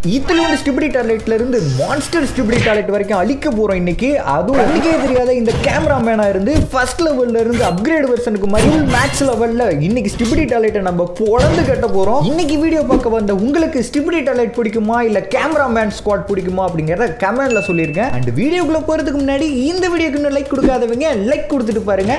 ஈத்தலூண்டு skibidi டாய்லெட்ல இருந்து monster skibidi toilet வரைக்கும் அழிக்க போறோம் இன்னைக்கு அதுவும் அன்னைக்கே தெரியாத இந்த கேமராமேனா இருந்து ஃபர்ஸ்ட் லெவல்ல இருந்து அப்கிரேட் வெர்ஷனுக்கு மாதிரி மேக்ஸ் லெவல்ல இன்னைக்கு ஸ்டிபிடி டாய்லெட்டை நம்ம பொழந்து கட்ட போறோம் இன்னைக்கு வீடியோ பார்க்க வந்த உங்களுக்கு ஸ்டிபிடி டாய்லெட் பிடிக்குமா இல்ல கேமராமேன் ஸ்குவாட் பிடிக்குமா அப்படிங்கறத கமெண்ட்ல சொல்லியிருக்கேன் அண்ட் வீடியோக்குள்ள போறதுக்கு முன்னாடி இந்த வீடியோக்கு இன்னும் லைக் கொடுக்காதவங்க லைக் கொடுத்துட்டு பாருங்க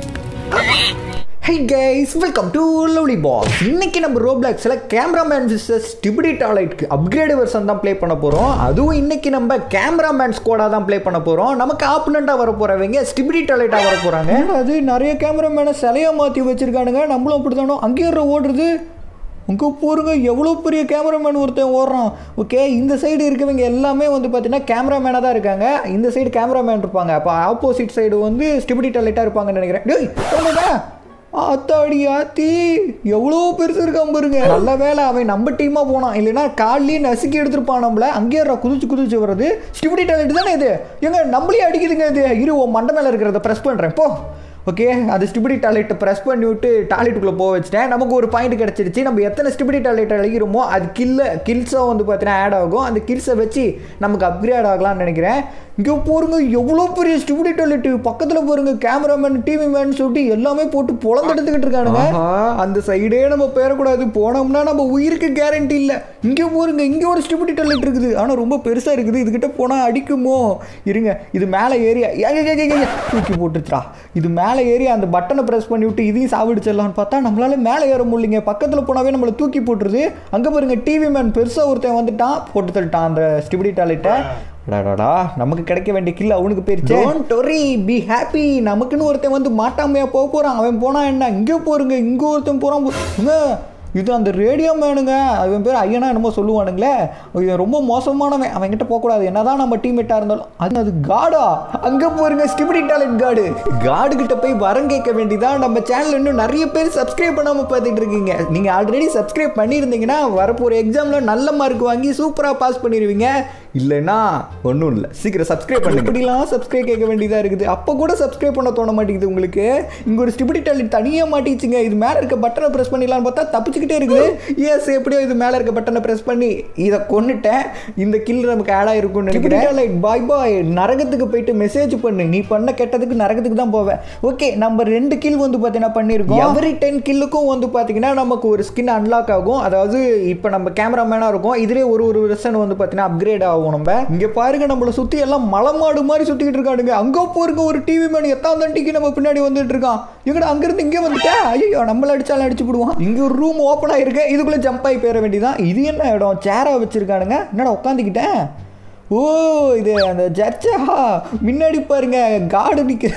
hi guys welcome to lovely boss இன்னைக்கு நம்ம ரோப்ளாக்ஸில் கேமராமேன் விசஸ் டிபிடி டாய்லெட்க்கு அப்கிரேட் வெர்ஷன் தான் ப்ளே பண்ண போகிறோம் அதுவும் இன்னைக்கு நம்ம கேமராமேன் ஸ்குவாடாக தான் ப்ளே பண்ண போகிறோம் நமக்கு ஆப்பனண்ட்டாக வர போகிறவங்க ஸ்டிபிடி டாய்லெட்டாக வர போகிறாங்க அது நிறைய கேமராமேனை சிலையாக மாற்றி வச்சிருக்கானுங்க நம்மளும் அப்படி தானோ அங்கேயே ஓடுறது உங்க போருங்க எவ்வளோ பெரிய கேமராமேன் ஒருத்தன் ஓடுறான் ஓகே இந்த சைடு இருக்கவங்க எல்லாமே வந்து பார்த்தீங்கன்னா கேமராமேனாக தான் இருக்காங்க இந்த சைடு கேமராமேன் இருப்பாங்க அப்போ ஆப்போசிட் சைடு வந்து ஸ்டிபிடி டாய்லெட்டாக இருப்பாங்கன்னு நினைக்கிறேன் டேய் சொல்லுடா ஆத்தாடி ஆத்தி எவ்வளோ பெருசு இருக்கான் பாருங்க நல்ல வேலை அவன் நம்ம டீமாக போனான் இல்லைன்னா காலையே நசுக்கி எடுத்துருப்பான் நம்மள அங்கேயே குதிச்சு குதிச்சு வர்றது ஸ்டிபிடி டாய்லெட் தானே இது எங்க நம்மளே அடிக்குதுங்க இது இரு உன் மண்டை மேலே இருக்கிறத ப்ரெஸ் பண்ணுறேன் போ ஓகே அது ஸ்டிபிடி டாய்லெட்டை ப்ரெஸ் பண்ணி விட்டு டாய்லெட்டுக்குள்ளே போக வச்சுட்டேன் நமக்கு ஒரு பாயிண்ட் கிடச்சிருச்சு நம்ம எத்தனை ஸ்டிபிடி டாய்லெட் அழிக்கிறோமோ அது கில்ல கில்ஸாக வந்து பார்த்தீங்கன்னா ஆட் ஆகும் அந்த கில்ஸை வச்சு நமக்கு அப்கிரேட் ஆகலாம்னு நினைக்கிறேன் இங்கே போருங்க எவ்வளோ பெரிய ஸ்டிபிடி டாய்லெட் பக்கத்தில் போருங்க கேமராமேன் டிவி மேன் சொல்லிட்டு எல்லாமே போட்டு பொழந்து எடுத்துக்கிட்டு இருக்கானுங்க அந்த சைடே நம்ம பேரக்கூடாது போனோம்னா நம்ம உயிருக்கு கேரண்டி இல்லை இங்கே போருங்க இங்கே ஒரு ஸ்டிபிடி டாய்லெட் இருக்குது ஆனால் ரொம்ப பெருசாக இருக்குது இதுகிட்ட போனால் அடிக்குமோ இருங்க இது மேலே ஏரியா தூக்கி போட்டுச்சுரா இது மேலே ஏறி அந்த பட்டனை ப்ரெஸ் பண்ணி விட்டு இதையும் சாவிடிச்சிடலாம்னு பார்த்தா நம்மளால மேலே ஏற முடியலைங்க பக்கத்தில் போனாவே நம்மளை தூக்கி போட்டுருது அங்கே பாருங்க டிவி மேன் பெருசாக ஒருத்தன் வந்துட்டான் போட்டு தள்ளிட்டான் அந்த ஸ்டிபிடி டாய்லெட்டை அடாடாடா நமக்கு கிடைக்க வேண்டிய கில் அவனுக்கு போயிருச்சு டோன்ட் ஒரி பி ஹாப்பி நமக்குன்னு ஒருத்தன் வந்து மாட்டாமையா போக போகிறான் அவன் போனா என்ன இங்கே போருங்க இங்கே ஒருத்தன் போகிறான் இது அந்த ரேடியோ மேனுங்க அவன் பேர் ஐயனா என்னமோ சொல்லுவானுங்களே இவன் ரொம்ப மோசமானவன் அவன்கிட்ட போகக்கூடாது என்னதான் நம்ம டீம்மேட்டாக இருந்தாலும் அது அது காடா அங்கே போருங்க ஸ்டிபிடி டேலண்ட் காடு காடு கிட்ட போய் வரம் கேட்க வேண்டியதான் நம்ம சேனல் இன்னும் நிறைய பேர் சப்ஸ்கிரைப் பண்ணாமல் பார்த்துட்டு இருக்கீங்க நீங்கள் ஆல்ரெடி சப்ஸ்கிரைப் பண்ணியிருந்தீங்கன்னா வரப்போகிற எக்ஸாமில் நல்ல மார்க் வாங்கி சூப்பராக பாஸ் பண்ணிடுவீங்க இல்லைன்னா ஒன்றும் இல்லை சீக்கிரம் சப்ஸ்கிரைப் பண்ணி இப்படிலாம் சப்ஸ்கிரைப் கேட்க வேண்டியதாக இருக்குது அப்போ கூட சப்ஸ்கிரைப் பண்ண தோண மாட்டேங்குது உங்களுக்கு இங்கே ஒரு ஸ்டிபிடி டேலண்ட் தனியாக மாட்டிச்சுங்க இது மேலே இருக்க பட்டனை ப்ரெஸ் பண்ணிடலான்னு பார்த்தா தப்பிச்சுக்கிட்டே இருக்குது எஸ் எப்படியோ இது மேலே இருக்க பட்டனை ப்ரெஸ் பண்ணி இதை கொண்டுட்டேன் இந்த கில் நமக்கு ஆட் ஆயிருக்கும்னு நினைக்கிறேன் பாய் பாய் நரகத்துக்கு போயிட்டு மெசேஜ் பண்ணு நீ பண்ண கெட்டதுக்கு நரகத்துக்கு தான் போவேன் ஓகே நம்ம ரெண்டு கில் வந்து பார்த்தீங்கன்னா பண்ணியிருக்கோம் எவரி டென் கில்லுக்கும் வந்து பார்த்தீங்கன்னா நமக்கு ஒரு ஸ்கின் அன்லாக் ஆகும் அதாவது இப்போ நம்ம கேமராமேனாக இருக்கும் இதுலேயே ஒரு ஒரு வெர்ஷன் வந்து பார்த்தீங்கன்னா அப்கிரேட் ஆகும் நம்ம இங்கே பாருங்க நம்மளை சுற்றி எல்லாம் மலமாடு மாதிரி சுற்றிக்கிட்டு இருக்கானுங்க அங்கே போயிருக்க ஒரு டிவி மேன் எத்தாம் தண்டிக்கு நம்ம பின்னாடி வந்துட்டு இருக்கான் எங்கடா அங்கேருந்து இங்கே வந்துட்டேன் ஐயோ நம்மள அடிச்சாலும் அடிச்சு போடுவான் இங்கே ஒரு ரூம் ஓப்பன் ஆயிருக்கு இதுக்குள்ளே ஜம்ப் ஆகி போயிட வேண்டியதான் இது என்ன இடம் சேராக வச்சிருக்கானுங்க என்னடா உட்காந்துக்கிட்டேன் ஓ இது அந்த ஜர்ச்சா முன்னாடி பாருங்க காடு நிற்க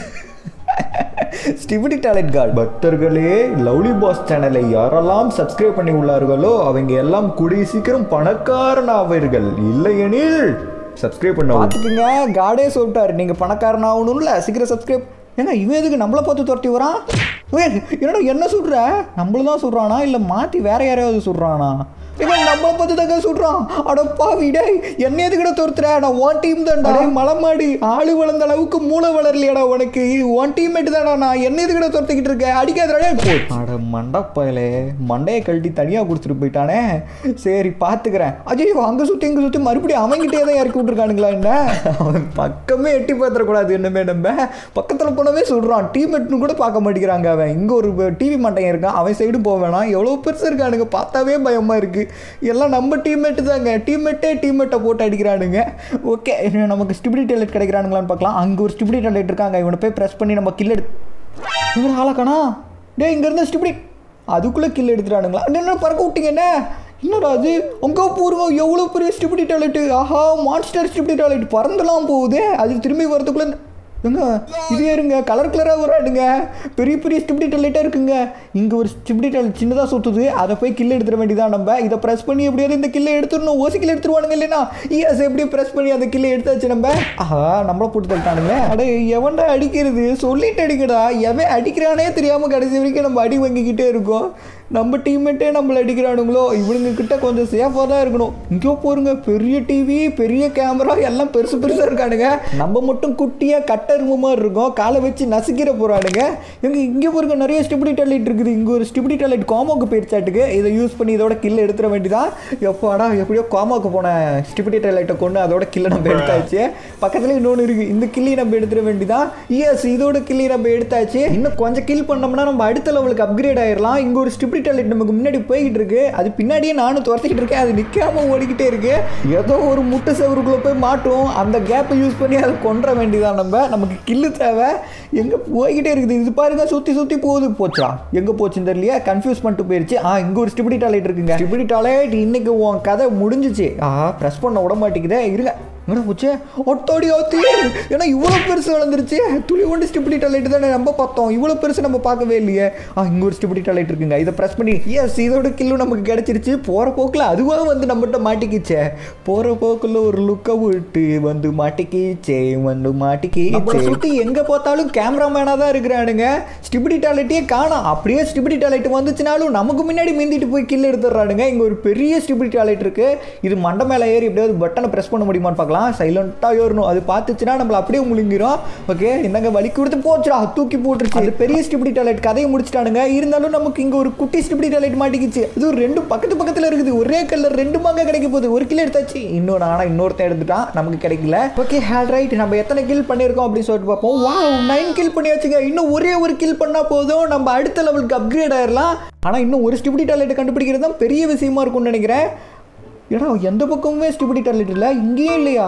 ஸ்டிபிடி டேலண்ட் கார்டு பக்தர்களே லவ்லி பாஸ் சேனலை யாரெல்லாம் சப்ஸ்கிரைப் பண்ணி உள்ளார்களோ அவங்க எல்லாம் கூடிய சீக்கிரம் பணக்காரன் ஆவீர்கள் இல்லையெனில் சப்ஸ்கிரைப் பண்ண பார்த்துக்குங்க காடே சொல்லிட்டாரு நீங்கள் பணக்காரன் ஆகணும்ல சீக்கிரம் சப்ஸ்கிரைப் ஏங்க இவன் எதுக்கு நம்மளை பார்த்து துரட்டி வரான் ஏய், என்னடா என்ன சொல்கிற நம்மள தான் சொல்கிறானா இல்லை மாற்றி வேற யாரையாவது சொல்கிறானா இவன் நம்மளை பார்த்து தாங்க சொல்கிறான் அடப்பா விடே என்ன எதுக்கிட்ட துரத்துற நான் ஒன் டீம் தான்டா மலமாடி ஆளு வளர்ந்த அளவுக்கு மூளை வளரலையாடா உனக்கு ஒன் டீம்மேட் தான்டா நான் என்ன எதுக்கிட்ட துரத்திக்கிட்டு இருக்கேன் அடிக்காதடா அட மண்டப்பாயிலே மண்டையை கழட்டி தனியாக கொடுத்துட்டு போயிட்டானே சரி பார்த்துக்கிறேன் அஜய் அங்கே சுற்றி இங்கே சுற்றி மறுபடியும் அவன்கிட்டே தான் இறக்கி விட்டுருக்கானுங்களா என்ன அவன் பக்கமே எட்டி பார்த்துடக்கூடாது என்னமே நம்ம பக்கத்தில் போனவே சொல்கிறான் டீம்மேட்னு கூட பார்க்க மாட்டேங்கிறாங்க அவன் இங்கே ஒரு டிவி மண்டையன் இருக்கான் அவன் சைடு போக வேணாம் எவ்வளோ பெருசு இருக்கானுங்க பார்த்தாவே பயமாக இருக்குது எல்லாம் நம்ம டீம்மேட்டு தாங்க டீம்மேட்டே டீம்மேட்டை போட்டு அடிக்கிறானுங்க ஓகே நமக்கு ஸ்டிபிடி டேலெட் கிடைக்கிறானுங்களான்னு பார்க்கலாம் அங்கே ஒரு ஸ்டிபிடி டேலெட் இருக்காங்க இவனை போய் ப்ரெஸ் பண்ணி நம்ம கில் எடுத்து இவன் ஆளக்கானா டே இங்கேருந்து ஸ்டிபிடி அதுக்குள்ளே கில் எடுத்துட்டானுங்களா என்ன பறக்க விட்டீங்க என்ன என்னடா அது உங்க பூர்வம் எவ்வளோ பெரிய ஸ்டிபிடி டாய்லெட்டு ஆஹா மான்ஸ்டர் ஸ்டிபிடி டாய்லெட் பறந்துலாம் போகுது அது திரும்பி வரதுக்குள்ள எங்க இது இருங்க கலர் கலராக வராடுங்க பெரிய பெரிய ஸ்டிப்டி டாய்லெட்டாக இருக்குங்க இங்கே ஒரு ஸ்டிப்டி டாய்லெட் சின்னதாக சுற்றுது அதை போய் கில்ல எடுத்துட வேண்டியதான் நம்ம இதை ப்ரெஸ் பண்ணி எப்படியாவது இந்த கில்லை எடுத்துடணும் ஓசி கில்ல எடுத்துருவானுங்க இல்லைனா இஎஸ் எப்படி ப்ரெஸ் பண்ணி அந்த கில்லை எடுத்தாச்சு நம்ம ஆஹா நம்மள போட்டு தள்ளிட்டானுங்க அடே எவன்டா அடிக்கிறது சொல்லிட்டு அடிக்கடா எவன் அடிக்கிறானே தெரியாமல் கடைசி வரைக்கும் நம்ம அடி வாங்கிக்கிட்டே இருக்கோம் நம்ம டீம்மேட்டே நம்மளை அடிக்கிறானுங்களோ இவனுங்க கிட்ட கொஞ்சம் சேஃபாக தான் இருக்கணும் இங்கே போருங்க பெரிய டிவி பெரிய கேமரா எல்லாம் பெருசு பெருசாக இருக்கானுங்க நம்ம மட்டும் குட்டியாக கட்டரும மாதிரி இருக்கும் காலை வச்சு நசுக்கிற போகிறானுங்க இவங்க இங்கே பாருங்க நிறைய ஸ்டிபிடி டாய்லெட் இருக்குது இங்கே ஒரு ஸ்டிபிடி டாய்லெட் காமோக்கு போயிடுச்சாட்டுக்கு இதை யூஸ் பண்ணி இதோட கில்ல எடுத்துட வேண்டியதான் எப்பாடா எப்படியோ காமோக்கு போன ஸ்டிபிடி டாய்லெட்டை கொண்டு அதோட கில்ல நம்ம எடுத்தாச்சு பக்கத்துல இன்னொன்று இருக்குது இந்த கில்லி நம்ம எடுத்துட வேண்டியதான் எஸ் இதோட கில்லி நம்ம எடுத்தாச்சு இன்னும் கொஞ்சம் கில் பண்ணோம்னா நம்ம அடுத்த லெவலுக்கு அப்கிரேட் ஆயிடலாம் இங்கே ஒரு ஸ்டிபிடி டாய்லெட் நமக்கு முன்னாடி போய்கிட்டு இருக்கு அது பின்னாடியே நானும் துரத்திக்கிட்டு இருக்கேன் அது நிற்காம ஓடிக்கிட்டே இருக்கு ஏதோ ஒரு முட்டை செவருக்குள்ள போய் மாட்டும் அந்த கேப்பை யூஸ் பண்ணி அதை கொன்ற வேண்டியதான் நம்ம நமக்கு கில்லு தேவை எங்கே போய்கிட்டே இருக்குது இது பாருங்க சுற்றி சுற்றி போகுது போச்சா எங்கே போச்சுன்னு தெரியலையா கன்ஃபியூஸ் பண்ணிட்டு போயிருச்சு ஆ இங்கே ஒரு ஸ்டிபிடி டாய்லெட் இருக்குங்க ஸ்டிபிடி டாய்லெட் இன்னைக்கு உன் கதை முடிஞ்சிச்சு ஆ ப்ரெஸ் பண்ண விட மாட்டேங்குதே இருங்க என்ன போச்சு ஒட்டோடி ஓத்தி ஏன்னா இவ்வளோ பெருசு வளர்ந்துருச்சு துளி ஒன்று ஸ்டிபிடி டாய்லெட் தானே நம்ம பார்த்தோம் இவ்வளோ பெருசு நம்ம பார்க்கவே இல்லையே ஆ இங்கே ஒரு ஸ்டிபிடி டாய்லெட் இருக்குங்க இதை ப்ரெஸ் பண்ணி எஸ் இதோட கில்லும் நமக்கு கிடைச்சிருச்சு போகிற போக்கில் அதுவாக வந்து நம்மகிட்ட மாட்டிக்கிச்சே போகிற போக்கில் ஒரு லுக்கை விட்டு வந்து மாட்டிக்கிச்சே வந்து மாட்டிக்கிச்சே சுற்றி எங்கே பார்த்தாலும் கேமராமேனாக தான் இருக்கிறானுங்க ஸ்டிபிடி டாய்லெட்டே காணோம் அப்படியே ஸ்டிபிடி டாய்லெட் வந்துச்சுனாலும் நமக்கு முன்னாடி மிந்திட்டு போய் கில் எடுத்துடுறானுங்க இங்கே ஒரு பெரிய ஸ்டிபிடி டாய்லெட் இருக்கு இது மண்டை மேலே ஏறி எப்படியாவது பட்டனை ப்ரெஸ் பண்ண முடியுமான்னு பார்க்கலாம் சைலண்ட்டாக ஏறணும் அது பார்த்துச்சுன்னா நம்மள அப்படியே முழுங்கிரும் ஓகே என்னங்க வலி கொடுத்து போச்சுடா தூக்கி போட்டுருச்சு அது பெரிய ஸ்டிபிடி டாய்லெட் கதையை முடிச்சிட்டானுங்க இருந்தாலும் நமக்கு இங்கே ஒரு குட்டி ஸ்டிபிடி டாய்லெட் மாட்டிக்கிச்சு இது ஒரு ரெண்டு பக்கத்து பக்கத்தில் இருக்குது ஒரே கலர் ரெண்டு மாங்க கிடைக்க போகுது ஒரு கிலோ எடுத்தாச்சு இன்னொன்று ஆனால் இன்னொருத்தன் எடுத்துட்டான் நமக்கு கிடைக்கல ஓகே ஹேல் ரைட் நம்ம எத்தனை கில் பண்ணியிருக்கோம் அப்படின்னு சொல்லிட்டு பார்ப்போம் வா நைன் கில் பண்ணியாச்சுங்க இன்னும் ஒரே ஒரு கில் பண்ணால் போதும் நம்ம அடுத்த லெவலுக்கு அப்கிரேட் ஆயிடலாம் ஆனால் இன்னும் ஒரு ஸ்டிபிடி டாய்லெட் கண்டுபிடிக்கிறது தான் பெரிய விஷயமா இருக்கும்னு நினைக்கிறேன் ஏடா எந்த பக்கமுமே ஸ்டிபிடி டாய்லெட் இல்லை இங்கேயும் இல்லையா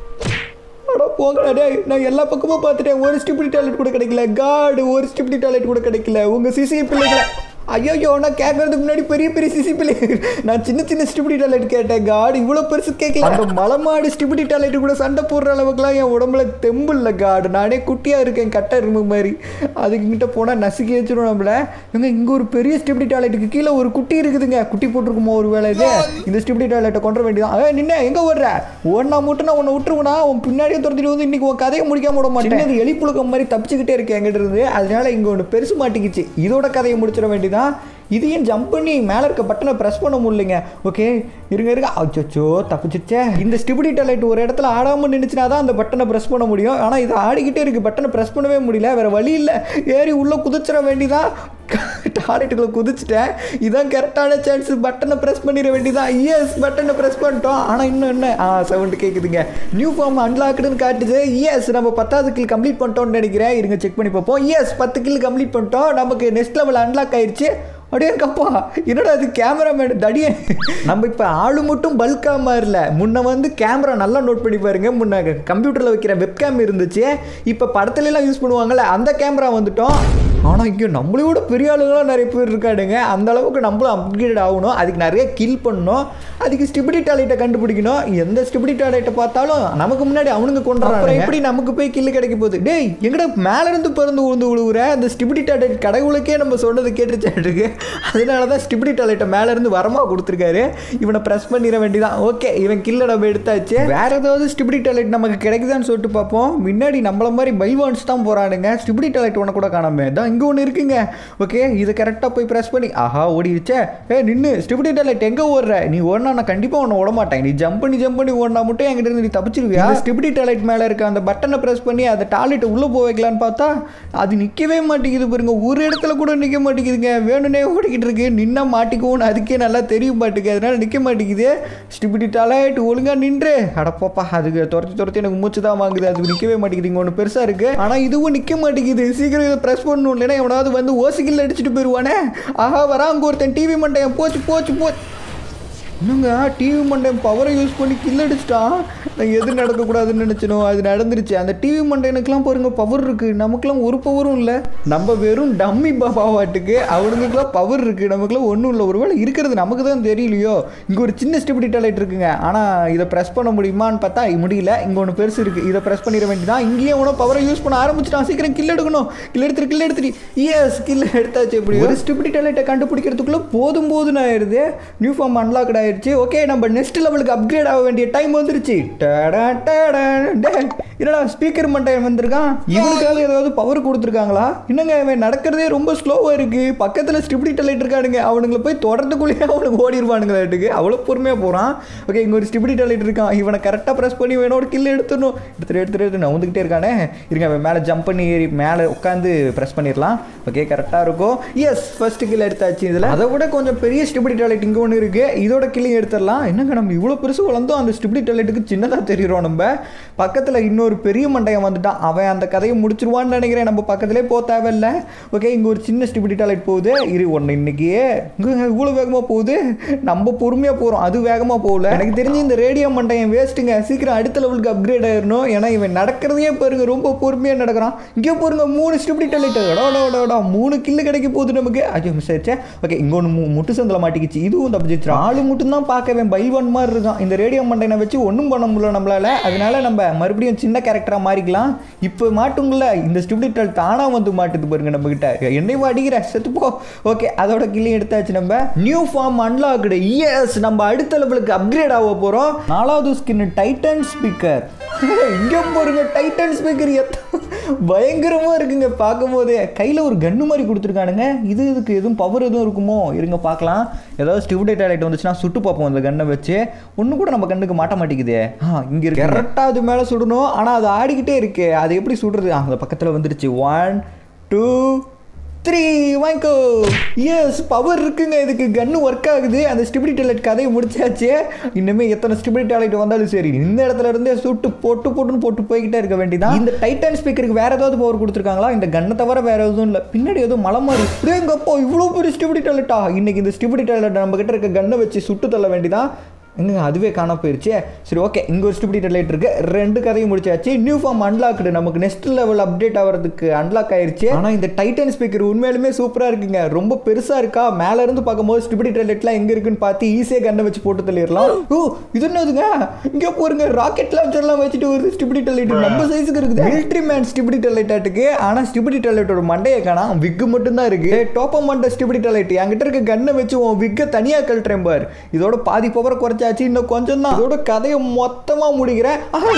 அட போங்கடா டேய் நான் எல்லா பக்கமும் பார்த்துட்டேன் ஒரு ஸ்டிபிடி டாய்லெட் கூட கிடைக்கல காடு ஒரு ஸ்டிபிடி டாய்லெட் கூட கிடைக்கல உங்கள் சிசி பிள்ளைகளை ஐயோ நான் கேட்கறதுக்கு முன்னாடி பெரிய பெரிய சிசி பிள்ளை நான் சின்ன சின்ன ஸ்டிபிடி டாய்லெட் கேட்டேன் காடு இவ்வளோ பெருசு கேட்கல அந்த மலமாடு ஸ்டிபிடி டாய்லெட் கூட சண்டை போடுற அளவுக்குலாம் என் உடம்புல தெம்பு இல்லை காடு நானே குட்டியாக இருக்கேன் கட்ட இரும்பு மாதிரி அதுக்கிட்ட போனால் நசுக்கி வச்சிடும் நம்மள இவங்க இங்கே ஒரு பெரிய ஸ்டிபிடி டாய்லெட்டுக்கு கீழே ஒரு குட்டி இருக்குதுங்க குட்டி போட்டிருக்குமோ ஒரு வேலை இது இந்த ஸ்டிபிடி டாய்லெட்டை கொண்டு வேண்டியதான் ஏ நின்ன எங்கே ஓடுற ஓடினா மட்டும் நான் உன்னை விட்டுருவனா உன் பின்னாடியே துரத்திட்டு வந்து இன்னைக்கு உன் கதையை முடிக்காம விட மாட்டேன் இது எலி புழுக்கம் மாதிரி தப்பிச்சுக்கிட்டே இருக்கேன் எங்கிட்ட இருந்து அதனால இங்கே ஒன்று பெருசு மாட்டிக்கிச்சு இதோட கதையை முடிச்சிட வேண்டியதான் இதையும் ஜம்ப் பண்ணி மேலே இருக்க பட்டனை ப்ரெஸ் பண்ண முடியலைங்க ஓகே இருங்க இருங்க அச்சோ தப்பிச்சிச்சே இந்த ஸ்டிபிடி டாய்லெட் ஒரு இடத்துல ஆடாமல் நின்றுச்சுனா தான் அந்த பட்டனை ப்ரெஸ் பண்ண முடியும் ஆனால் இது ஆடிக்கிட்டே இருக்குது பட்டனை ப்ரெஸ் பண்ணவே முடியல வேறு வழி இல்லை ஏறி உள்ளே குதிச்சிட வேண்டியதான் டாய்லெட்டுக்குள்ளே குதிச்சிட்டேன் இதான் கரெக்டான சான்ஸ் பட்டனை ப்ரெஸ் பண்ணிட வேண்டியதான் எஸ் பட்டனை ப்ரெஸ் பண்ணிட்டோம் ஆனால் இன்னும் என்ன ஆ சவுண்டு கேட்குதுங்க நியூ ஃபார்ம் அன்லாக்குடுன்னு காட்டுது எஸ் நம்ம பத்தாவது கில் கம்ப்ளீட் பண்ணிட்டோம்னு நினைக்கிறேன் இருங்க செக் பண்ணி பார்ப்போம் எஸ் பத்து கில் கம்ப்ளீட் பண்ணிட்டோம் நமக்கு நெக்ஸ்ட் லெவல் அன்லாக் ஆயிடுச்சு அப்படியே கப்பா என்னடா அது கேமராமேன் தடியே நம்ம இப்போ ஆளு மட்டும் பல்காக மாறல முன்ன வந்து கேமரா நல்லா நோட் பண்ணி பாருங்க முன்ன கம்ப்யூட்டரில் வைக்கிற வெப்கேம் இருந்துச்சு இப்போ படத்துல எல்லாம் யூஸ் பண்ணுவாங்கல்ல அந்த கேமரா வந்துட்டோம் ஆனால் இங்கே நம்மளோட பெரிய ஆளுங்களாம் நிறைய பேர் இருக்காடுங்க அந்த அளவுக்கு நம்மளும் அப்கிரேட் ஆகணும் அதுக்கு நிறைய கில் பண்ணணும் அதுக்கு ஸ்டிபிடி டாய்லெட்டை கண்டுபிடிக்கணும் எந்த ஸ்டிபிடி டாய்லெட்டை பார்த்தாலும் நமக்கு முன்னாடி அவனுங்க கொண்டுறாங்க அப்புறம் எப்படி நமக்கு போய் கில்லு கிடைக்க போகுது டேய் எங்கடா மேல இருந்து பிறந்து விழுந்து விழுவுற அந்த ஸ்டிபிடி டாய்லெட் கடவுளுக்கே நம்ம சொன்னது கேட்டுச்சாட்டுருக்கு அதனால தான் ஸ்டிபிடி டாய்லெட்டை மேல இருந்து வரமா கொடுத்துருக்காரு இவனை ப்ரெஸ் பண்ணிட வேண்டியதான் ஓகே இவன் கில்ல நம்ம எடுத்தாச்சு வேற ஏதாவது ஸ்டிபிடி டாய்லெட் நமக்கு கிடைக்குதான்னு சொல்லிட்டு பார்ப்போம் முன்னாடி நம்மள மாதிரி பைவான்ஸ் தான் போறானுங்க ஸ்டிபிடி டாய்லெட் ஒன்று கூட காணாம தான் இங்கே ஒன்று இருக்குங்க ஓகே இதை கரெக்டாக போய் ப்ரெஸ் பண்ணி ஆஹா ஓடிடுச்சே ஏ நின்று ஸ்டிபிடி டாய்லெட் எங்கே ஓடுற நீ ஓடினா நான் கண்டிப்பாக உன்னை விட மாட்டேன் நீ ஜம்ப் பண்ணி ஜம்ப் பண்ணி ஓடினா மட்டும் என்கிட்ட இருந்து நீ தப்பிச்சிருவியா ஸ்டிபிடி டாய்லெட் மேலே இருக்க அந்த பட்டனை ப்ரெஸ் பண்ணி அந்த டாய்லெட்டை உள்ளே போய் வைக்கலான்னு பார்த்தா அது நிற்கவே மாட்டேங்குது பாருங்க ஒரு இடத்துல கூட நிற்க மாட்டேங்குதுங்க வேணும்னே ஓடிக்கிட்டு இருக்கு நின்னா மாட்டிக்குவோன்னு அதுக்கே நல்லா தெரிய மாட்டேங்குது அதனால நிற்க மாட்டேங்குது ஸ்டிபிடி டாய்லெட் ஒழுங்கா நின்று அடப்பாப்பா அதுக்கு துரத்தி துரத்தி எனக்கு மூச்சு தான் வாங்குது அது நிற்கவே மாட்டேங்குது இங்கே ஒன்று பெருசாக இருக்கு ஆனால் இதுவும் நிற்க மாட்டேங்குது சீக்கிரம் இதை ப்ரெஸ் பண்ணணும் இல்லைன்னா எவனாவது வந்து ஓசிக்கில் அடிச்சுட்டு போயிடுவானே ஆஹா வரா அங்கே ஒருத்தன் டிவி மண்டையன் போச்சு போச்சு போச்சு என்னங்க டிவி மண்டையன் பவரை யூஸ் பண்ணி கில் அடிச்சிட்டான் நான் எது நடக்கக்கூடாதுன்னு நினச்சனோ அது நடந்துருச்சு அந்த டிவி மண்டையனுக்குலாம் பாருங்க பவர் இருக்குது நமக்குலாம் ஒரு பவரும் இல்லை நம்ம வெறும் டம்மி பாபாவாட்டுக்கு அவனுங்களுக்குலாம் பவர் இருக்குது நமக்குலாம் ஒன்றும் இல்லை ஒருவேளை இருக்கிறது நமக்கு தான் தெரியலையோ இங்கே ஒரு சின்ன ஸ்டிபிடி டாய்லெட் இருக்குங்க ஆனால் இதை ப்ரெஸ் பண்ண முடியுமான்னு பார்த்தா முடியல இங்கே ஒன்று பெருசு இருக்குது இதை ப்ரெஸ் பண்ணிட வேண்டியதான் இங்கேயே உனக்கு பவரை யூஸ் பண்ண ஆரம்பிச்சிட்டான் சீக்கிரம் கில் எடுக்கணும் கில் எடுத்துரு கில் எடுத்துரு எஸ் கில் எடுத்தாச்சு எப்படி ஒரு ஸ்டிபிடி டாய்லெட்டை கண்டுபிடிக்கிறதுக்குள்ளே போதும் போதுன்னு ஆயிடுது நியூ ஃபார்ம் அன்லாக்ட் ஆயிடுச்சு ஆயிடுச்சு ஓகே நம்ம நெக்ஸ்ட் லெவலுக்கு அப்கிரேட் ஆக வேண்டிய டைம் வந்துருச்சு டடா, டடா, டேய், என்னடா ஸ்பீக்கர் மண்டையன் வந்திருக்கான் இவனுக்காக ஏதாவது பவர் கொடுத்துருக்காங்களா என்னங்க இவன் நடக்கிறதே ரொம்ப ஸ்லோவாக இருக்கு பக்கத்தில் ஸ்டிபிடி லைட் இருக்கானுங்க அவனுங்களை போய் தொடர்றதுக்குள்ளேயே அவனுக்கு ஓடிடுவானுங்களாட்டுக்கு அவ்வளோ பொறுமையாக போகிறான் ஓகே இங்கே ஒரு ஸ்டிபிடி லைட் இருக்கான் இவனை கரெக்டாக ப்ரெஸ் பண்ணி வேணோட கில் எடுத்துடணும் எடுத்துட்டு எடுத்துட்டு எடுத்து நான் வந்துக்கிட்டே இருக்கானே இருங்க அவன் மேலே ஜம்ப் பண்ணி ஏறி மேலே உட்காந்து ப்ரெஸ் பண்ணிடலாம் ஓகே கரெக்டாக இருக்கும் எஸ் ஃபர்ஸ்ட் கில் எடுத்தாச்சு இதில் அதை விட கொஞ்சம் பெரிய ஸ்டிபிடி டாய்லெட் இங்கே ஒன்று இருக்குது இதோட கில்லிங் எடுத்துடலாம் என்னங்க நம்ம இவ்வளோ பெருசு வளர்ந்தோம் அந்த ஸ்டிபிடி டாய்லெட்டுக்கு சின்னதாக தெரியுறோம் நம்ம பக்கத்தில் இன்னொரு பெரிய மண்டையன் வந்துட்டான் அவன் அந்த கதையை முடிச்சிருவான்னு நினைக்கிறேன் நம்ம பக்கத்துலேயே போக தேவையில்ல ஓகே இங்கே ஒரு சின்ன ஸ்டிபிடி டாய்லெட் போகுது இரு ஒன்று இன்னைக்கு இங்கே இவ்வளோ வேகமாக போகுது நம்ம பொறுமையாக போகிறோம் அது வேகமாக போகல எனக்கு தெரிஞ்சு இந்த ரேடியோ மண்டையன் வேஸ்ட்டுங்க சீக்கிரம் அடுத்த லெவலுக்கு அப்கிரேட் ஆயிடணும் ஏன்னா இவன் நடக்கிறதையே பாருங்க ரொம்ப பொறுமையாக நடக்கிறான் இங்கே பாருங்க மூணு ஸ்டிபிடி டாய்லெட் டோடா மூணு கில்லு கிடைக்க போகுது நமக்கு ஐயோ மிஸ் ஆயிடுச்சே ஓகே இங்கே ஒன்று முட்டு சந்தில் மாட்டிக்கிச்சு இதுவும் தப்பிச்சிச்சு ஆளு மட்டும் தான் பார்க்கவே பைல்வன் மாதிரி இருக்கான் இந்த ரேடியோ மண்டையனை வச்சு ஒன்றும் பண்ண முடியல நம்மளால அதனால நம்ம மறுபடியும் சின்ன கேரக்டராக மாறிக்கலாம் இப்போ மாட்டுங்கள இந்த ஸ்டிபிடிட்டல் தானாக வந்து மாட்டுது பாருங்க நம்ம கிட்ட என்னையும் அடிக்கிற செத்துப்போ ஓகே அதோட கில்லையும் எடுத்தாச்சு நம்ம நியூ ஃபார்ம் அன்லாக்டு எஸ் நம்ம அடுத்த லெவலுக்கு அப்கிரேட் ஆக போகிறோம் நாலாவது ஸ்கின் டைட்டன் ஸ்பீக்கர் இங்கே பாருங்க டைட்டன் ஸ்பீக்கர் எத்த பயங்கரமாக இருக்குங்க பார்க்கும்போதே கையில் ஒரு கன்று மாதிரி கொடுத்துருக்கானுங்க இது இதுக்கு எதுவும் பவர் எதுவும் இருக்குமோ இருங்க பார்க்கலாம் ஏதாவது ஸ்டிபிடேட் லைட் வந்துச்சுன்னா சுட்டு பார்ப்போம் அந்த கன்னை வச்சு ஒன்று கூட நம்ம கண்ணுக்கு மாட்ட மாட்டேங்குதே ஆ இங்கே இருக்கு கரெக்டாக அது மேலே சுடணும் ஆனால் அது ஆடிக்கிட்டே இருக்கு அது எப்படி சுடுறது ஆ, அந்த பக்கத்தில் வந்துருச்சு ஒன் டூ த்ரீ வாங்கிக்கோ எஸ் பவர் இருக்குங்க இதுக்கு கன்று ஒர்க் ஆகுது அந்த ஸ்டிபிடி டாய்லெட் கதையை முடிச்சாச்சு இன்னுமே எத்தனை ஸ்டிபிடி டாய்லெட் வந்தாலும் சரி இந்த இடத்துல இருந்தே சுட்டு போட்டு போட்டுன்னு போட்டு போய்கிட்டே இருக்க வேண்டியதான் இந்த டைட்டன் ஸ்பீக்கருக்கு வேற ஏதாவது பவர் கொடுத்துருக்காங்களா இந்த கன்னை தவிர வேற எதுவும் இல்லை பின்னாடி எதுவும் மலை மாதிரி எங்கப்போ இவ்வளோ பெரிய ஸ்டிபிடி டாய்லெட்டா இன்னைக்கு இந்த ஸ்டிபிடி டாய்லெட் நம்ம கிட்ட இருக்க கன்னை வச்சு சுட்டு தள்ள வேண்டியதான் எங்க அதுவே காண போயிருச்சே சரி ஓகே இங்கே ஒரு ஸ்டிபிடி லைட் இருக்கு ரெண்டு கதையும் முடிச்சாச்சு நியூ ஃபார்ம் அன்லாக்டு நமக்கு நெக்ஸ்ட் லெவல் அப்டேட் ஆகிறதுக்கு அன்லாக் ஆயிருச்சு ஆனால் இந்த டைட்டன் ஸ்பீக்கர் உண்மையாலுமே சூப்பராக இருக்குங்க ரொம்ப பெருசாக இருக்கா மேல இருந்து பார்க்கும்போது ஸ்டிபிடி லைட்லாம் எங்கே இருக்குன்னு பார்த்து ஈஸியாக கண்ணை வச்சு போட்டு தள்ளிடலாம் ஓ இது என்னதுங்க இங்கே போருங்க ராக்கெட் லான்ச்சர்லாம் வச்சுட்டு ஒரு ஸ்டிபிடி லைட் நம்ம சைஸுக்கு இருக்குது மிலிட்ரி மேன் ஸ்டிபிடி லைட் ஆட்டுக்கு ஆனால் ஸ்டிபிடி லைட்டோட மண்டையை காணாம் விக்கு மட்டும்தான் இருக்கு டோப்ப மண்டை ஸ்டிபிடி லைட் என்கிட்ட இருக்க கன்னை வச்சு உன் விக்கை தனியாக கழட்டுறேன் பார் இதோட பாதி பவரை குறைச்சாச்சு இன்னும் கொஞ்சம் தான் இதோட கதையை மொத்தமா முடிக்கிறேன்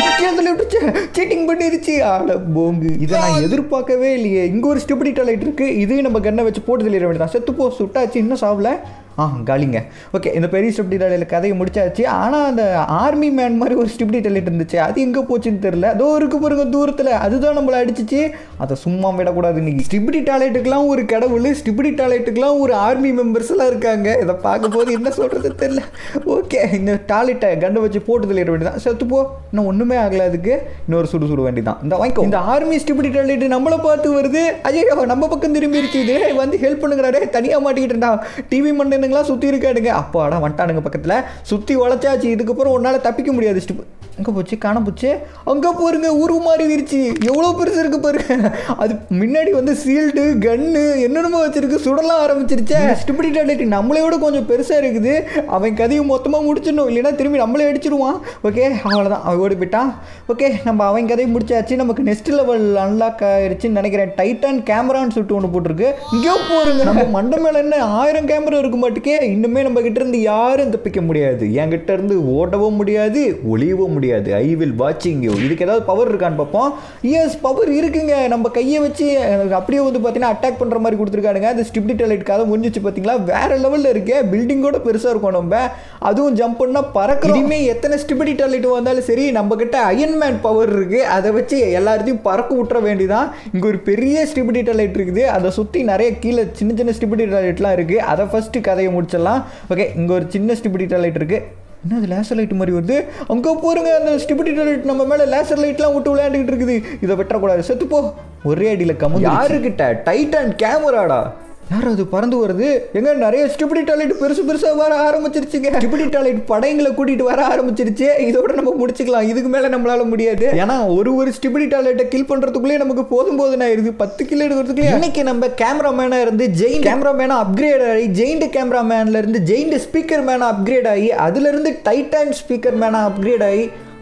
சீட்டிங் பண்ணிருச்சு ஆட போங்கு இதை நான் எதிர்பார்க்கவே இல்லையே இங்க ஒரு ஸ்டிபிடி லைட் இருக்கு இதையும் நம்ம கண்ணை வச்சு போட்டு தெளிட வேண்டியதான் செத்து போ சுட்டாச்சு இன்னும் சாவல ஆ காலிங்க ஓகே இந்த பெரிய ஸ்டிப்டி டாலியில் கதையை முடிச்சாச்சு ஆனால் அந்த ஆர்மி மேன் மாதிரி ஒரு ஸ்டிப்டி டாய்லெட் இருந்துச்சு அது எங்கே போச்சுன்னு தெரில அதோ இருக்கு பாருங்க தூரத்தில் அதுதான் நம்மளை அடிச்சிச்சு அதை சும்மா விடக்கூடாது இன்னைக்கு ஸ்டிப்டி டாய்லெட்டுக்கெலாம் ஒரு கடவுள் ஸ்டிப்டி டாய்லெட்டுக்கெலாம் ஒரு ஆர்மி மெம்பர்ஸ் எல்லாம் இருக்காங்க இதை பார்க்கும்போது என்ன சொல்கிறது தெரில ஓகே இந்த டாய்லெட்டை கண்டை வச்சு போட்டு தெளிட வேண்டியதான் செத்து போ இன்னும் ஒன்றுமே ஆகல அதுக்கு இன்னொரு சுடு சுடு வேண்டியதான் இந்த வாங்கிக்கோ இந்த ஆர்மி ஸ்டிப்டி டாய்லெட் நம்மளை பார்த்து வருது ஐயோ நம்ம பக்கம் திரும்பிருச்சு இது வந்து ஹெல்ப் பண்ணுங்கடா தனியாக மாட்டிக்கிட்டேன்டா டிவி மண்டனுங்களாம் சுற்றி இருக்காடுங்க அப்பாடா வந்துட்டானுங்க பக்கத்தில் சுற்றி உழைச்சாச்சு இதுக்கப்புறம் உன்னால் தப்பிக்க முடியாது ஸ்டிப் எங்கே போச்சு காண போச்சு அங்கே போருங்க உருவ மாறி விரிச்சு எவ்வளோ பெருசு இருக்கு பாருங்க அது முன்னாடி வந்து சீல்டு கன்னு என்னென்னமோ வச்சிருக்கு சுடலாம் ஆரம்பிச்சிருச்சே ஸ்டிபிடி டாய்லெட் நம்மளை விட கொஞ்சம் பெருசாக இருக்குது அவன் கதையும் மொத்தமாக முடிச்சிடணும் இல்லைன்னா திரும்பி நம்மளே அடிச்சிடுவான் ஓகே அவ்வளோதான் அவன் ஓடி போயிட்டான் ஓகே நம்ம அவன் கதையை முடிச்சாச்சு நமக்கு நெக்ஸ்ட் லெவல் அன்லாக் ஆயிருச்சுன்னு நினைக்கிறேன் டைட்டன் கேமரான்னு சொல்லிட்டு ஒன்று போட்டிருக்கு இங்கே போருங்க நம்ம மண்டை மேலே என்ன ஆயிரம் கேமரா இருக்க மாட்டுக்கே இன்னுமே நம்ம கிட்ட இருந்து யாரும் தப்பிக்க முடியாது என்கிட்ட இருந்து ஓடவும் முடியாது ஒளியவும் முடியாது ஐ வில் வாட்சிங் யூ இதுக்கு ஏதாவது பவர் இருக்கான்னு பார்ப்போம் எஸ் பவர் இருக்குங்க நம்ம கையை வச்சு அஹ், அப்படியே வந்து பார்த்தீங்கன்னா அட்டாக் பண்ணுற மாதிரி கொடுத்துருக்கானுங்க அது ஸ்டிப்டி டாய்லெட் கதை முடிஞ்சிச்சு பார்த்தீங்களா வேற லெவலில் இருக்கே பில்டிங்கோட பெருசாக இருக்கும் நம்ம அதுவும் ஜம்ப் பண்ணால் பறக்கிறோம் இனிமே எத்தனை ஸ்டிபிடி டாய்லெட் வந்தாலும் சரி நம்ம கிட்ட அயன் மேன் பவர் இருக்கு அதை வச்சு எல்லாத்தையும் பறக்க விட்டுற வேண்டியதான் இங்கே ஒரு பெரிய ஸ்டிபிடி டாய்லெட் இருக்குது அதை சுற்றி நிறைய கீழே சின்ன சின்ன ஸ்டிபிடி டாய்லெட்லாம் இருக்குது அதை ஃபஸ்ட்டு கதையை முடிச்சிடலாம் ஓகே இங்கே ஒரு சின்ன ஸ்டிபிடி டாய்லெட் இருக்குது என்ன அது லேசர் லைட் மாதிரி வருது அங்கே போருங்க அந்த ஸ்டிபிடி லைட் நம்ம மேலே லேசர் லைட்லாம் விட்டு விளையாண்டுக்கிட்டு இருக்குது இதை வெட்டக்கூடாது செத்துப்போ ஒரே அடியில் கம்மி யாருக்கிட்ட டைட்டன் கேமராடா யார் அது பறந்து வருது எங்க நிறைய ஸ்டிபிடி டாய்லெட் பெருசு பெருசா வர ஆரம்பிச்சிருச்சுங்க ஸ்டிபிடி டாய்லெட் படைங்களை கூட்டிட்டு வர ஆரம்பிச்சிருச்சு இதோட நம்ம முடிச்சுக்கலாம் இதுக்கு மேல நம்மளால முடியாது ஏன்னா ஒரு ஒரு ஸ்டிபிடி டாய்லெட்டை கில் பண்றதுக்குள்ளே நமக்கு போதும் போதும் ஆயிருது பத்து கிலோ எடுக்கிறதுக்குள்ளே இன்னைக்கு நம்ம கேமராமேனா இருந்து ஜெயின் கேமராமேனா அப்கிரேட் ஆகி ஜெயிண்ட் கேமராமேன்ல இருந்து ஜெயிண்ட் ஸ்பீக்கர் மேனா அப்கிரேட் ஆகி அதுல இருந்து டைட்டன் ஸ்பீக்கர் மேனா அப்கிரேட் ஆகி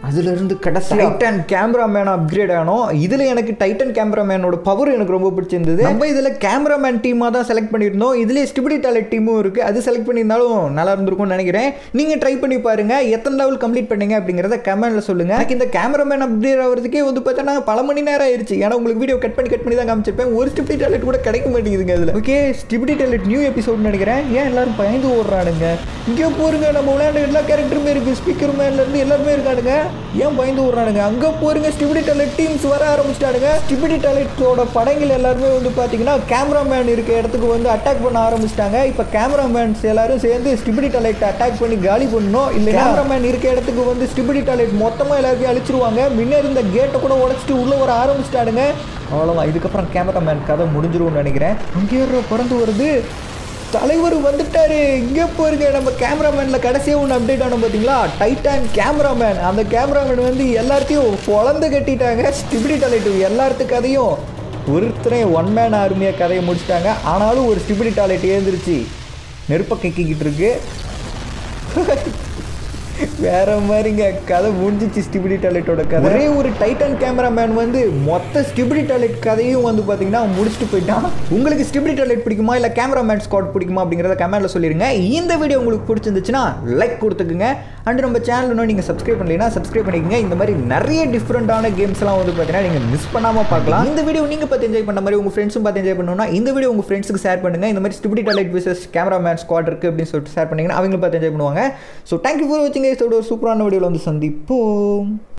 அதுல இருந்து கடைசி டைட்டன் கேமராமேன் அப்கிரேட் ஆனோம் இதுல எனக்கு டைட்டன் கேமராமேனோட பவர் எனக்கு ரொம்ப பிடிச்சிருந்தது நம்ம இதுல கேமராமேன் டீமாக தான் செலக்ட் பண்ணியிருந்தோம் இதுலேயே ஸ்டிபிடி டாலெட் டீமும் இருக்கு அது செலக்ட் பண்ணியிருந்தாலும் நல்லா இருந்திருக்கும்னு நினைக்கிறேன் நீங்க ட்ரை பண்ணி பாருங்க எத்தனை லெவல் கம்ப்ளீட் பண்ணீங்க அப்படிங்கிறத கமெண்ட்ல சொல்லுங்க எனக்கு இந்த கேமராமேன் அப்கிரேட் ஆகிறதுக்கே வந்து பார்த்தீங்கன்னா பல மணி நேரம் ஆயிருச்சு ஏன்னா உங்களுக்கு வீடியோ கட் பண்ணி கட் பண்ணி தான் காமிச்சிருப்பேன் ஒரு ஸ்டிபிடி டாலெட் கூட கிடைக்க மாட்டேங்குதுங்க அதுல okay skibidi toilet new episode நினைக்கிறேன் ஏன் எல்லாரும் பயந்து ஓடுறானுங்க இங்கே போருங்க நம்ம விளையாண்ட எல்லா கேரக்டருமே இருக்கு ஸ்பீக்கர் மேன்ல இருந்து எல்லாருமே இருக்கானுங்க ஏன் பயந்து ஓடுறானுங்க அங்க போருங்க ஸ்டிபிடி டாலெட் டீம்ஸ் வர ஆரம்பிச்சிட்டானுங்க ஸ்டிபிடி டாலெட்டோட படங்கள் எல்லாருமே வந்து பாத்தீங்கன்னா கேமராமேன் இருக்க இடத்துக்கு வந்து அட்டாக் பண்ண ஆரம்பிச்சிட்டாங்க இப்போ கேமராமேன்ஸ் எல்லாரும் சேர்ந்து ஸ்டிபிடி டாலெட் அட்டாக் பண்ணி காலி பண்ணணும் இல்லை கேமராமேன் இருக்க இடத்துக்கு வந்து ஸ்டிபிடி டாலெட் மொத்தமாக எல்லாருக்கும் அழிச்சிருவாங்க முன்ன இருந்த கேட்டை கூட உடச்சிட்டு உள்ள வர ஆரம்பிச்சிட்டானுங்க அவ்வளோதான் இதுக்கப்புறம் கேமராமேன் கதை முடிஞ்சிரும்னு நினைக்கிறேன் அங்கே பறந்து வருது தலைவர் வந்துட்டாரு இங்கே போருங்க நம்ம கேமராமேனில் கடைசியாக ஒன்று அப்டேட் ஆனோம் பார்த்தீங்களா டைட்டான் கேமராமேன் அந்த கேமராமேன் வந்து எல்லாத்தையும் பொழந்து கட்டிட்டாங்க ஸ்டிபிடி டாலெட் எல்லாத்து கதையும் ஒருத்தரே ஒன் மேன் ஆர்மியாக கதையை முடிச்சிட்டாங்க ஆனாலும் ஒரு ஸ்டிபிடி டாலெட் ஏந்திருச்சு நெருப்ப கக்கிக்கிட்டு இருக்கு வேற மாதிரிங்க கதை முடிஞ்சிச்சு ஸ்டிபிடி டாய்லெட்டோட கதை ஒரே ஒரு டைட்டன் கேமராமேன் வந்து மொத்த ஸ்டிபிடி டாய்லெட் கதையும் வந்து பார்த்தீங்கன்னா முடிச்சுட்டு போயிட்டான் உங்களுக்கு ஸ்டிபிடி டாய்லெட் பிடிக்குமா இல்லை கேமராமேன் ஸ்காட் பிடிக்குமா அப்படிங்கிறத கமெண்ட்ல சொல்லிருங்க இந்த வீடியோ உங்களுக்கு பிடிச்சிருந்துச்சுன்னா லைக் கொடுத்துக்குங்க அண்ட் நம்ம சேனல் இன்னும் நீங்கள் சப்ஸ்கிரைப் பண்ணலைன்னா சப்ஸ்கிரைப் பண்ணிக்கங்க இந்த மாதிரி நிறைய டிஃப்ரெண்டான கேம்ஸ்லாம் வந்து பார்த்தீங்கன்னா நீங்கள் மிஸ் பண்ணாமல் பார்க்கலாம் இந்த வீடியோ நீங்கள் பார்த்து என்ஜாய் பண்ண மாதிரி உங்கள் ஃப்ரெண்ட்ஸும் பார்த்து என்ஜாய் பண்ணணும்னா இந்த வீடியோ உங்கள் ஃப்ரெண்ட்ஸுக்கு ஷேர் பண்ணுங்க இந்த மாதிரி skibidi toilet versus cameraman squad இருக்குது அப்படின்னு சொல்லிட்டு ஷேர் பண்ணிங்கன்னா அவங்களும் பார்த்து என்ஜாய் பண்ணுவாங்க ஸோ தேங்க்யூ ஃபார் வாட்சிங் இதோட ஒரு சூப்பரான வீடியோவில் வந்து சந்திப்போம்